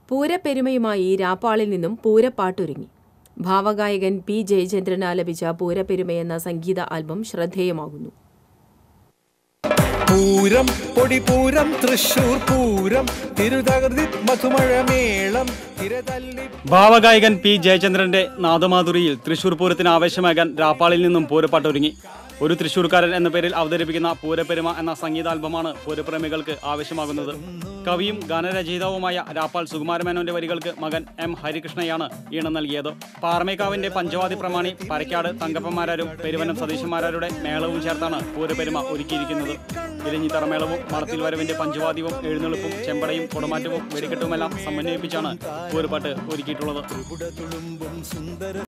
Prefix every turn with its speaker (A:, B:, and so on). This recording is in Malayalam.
A: പൂരപ്പെരുമയുമായി രാപ്പാളിൽ നിന്നും പൂരപ്പാട്ടൊരുങ്ങി ഭാവഗായകൻ പി ജയചന്ദ്രൻ ആലപിച്ച പൂരപ്പെരുമയെന്ന സംഗീത ആൽബം ശ്രദ്ധേയമാകുന്നു
B: പൂരം പൊടിപൂരം തൃശൂർ പൂരം തിരുതകൃതി മധുമഴമേളം തിരതല്ലി
C: ഭാവഗായകൻ പി ജയചന്ദ്രന്റെ നാദമാധുരിയിൽ തൃശൂർ പൂരത്തിന് ആവേശമേകാൻ രാപ്പാളിൽ നിന്നും പൂരപ്പാട്ടൊരുങ്ങി ഒരു തൃശൂർക്കാരൻ എന്ന പേരിൽ അവതരിപ്പിക്കുന്ന പൂരപ്പെരുമ എന്ന സംഗീതാൽബമാണ് പൂരപ്രേമികൾക്ക് ആവശ്യമാകുന്നത് കവിയും ഗാനരചയിതാവുമായ രാപ്പാൾ സുകുമാരമേനോന്റെ വരികൾക്ക് മകൻ എം ഹരികൃഷ്ണയാണ് ഈണം നൽകിയത് പാറമേക്കാവിന്റെ പഞ്ചവാദി പ്രമാണി പരക്കാട് തങ്കപ്പന്മാരും പെരുവനം സതീശന്മാരുടെ മേളവും ചേർത്താണ് പൂരപ്പെരുമ ഒരുക്കിയിരിക്കുന്നത് ഇരഞ്ഞിത്തറ മേളവും മറത്തിൽ വരവിന്റെ പഞ്ചവാദ്യവും എഴുന്നള്ളിപ്പും ചെമ്പടയും കുടമാറ്റവും വെടിക്കെട്ടുമെല്ലാം സമന്വയിപ്പിച്ചാണ് പൂരപ്പാട്ട് ഒരുക്കിയിട്ടുള്ളത്
B: തുളുമ്പും സുന്ദര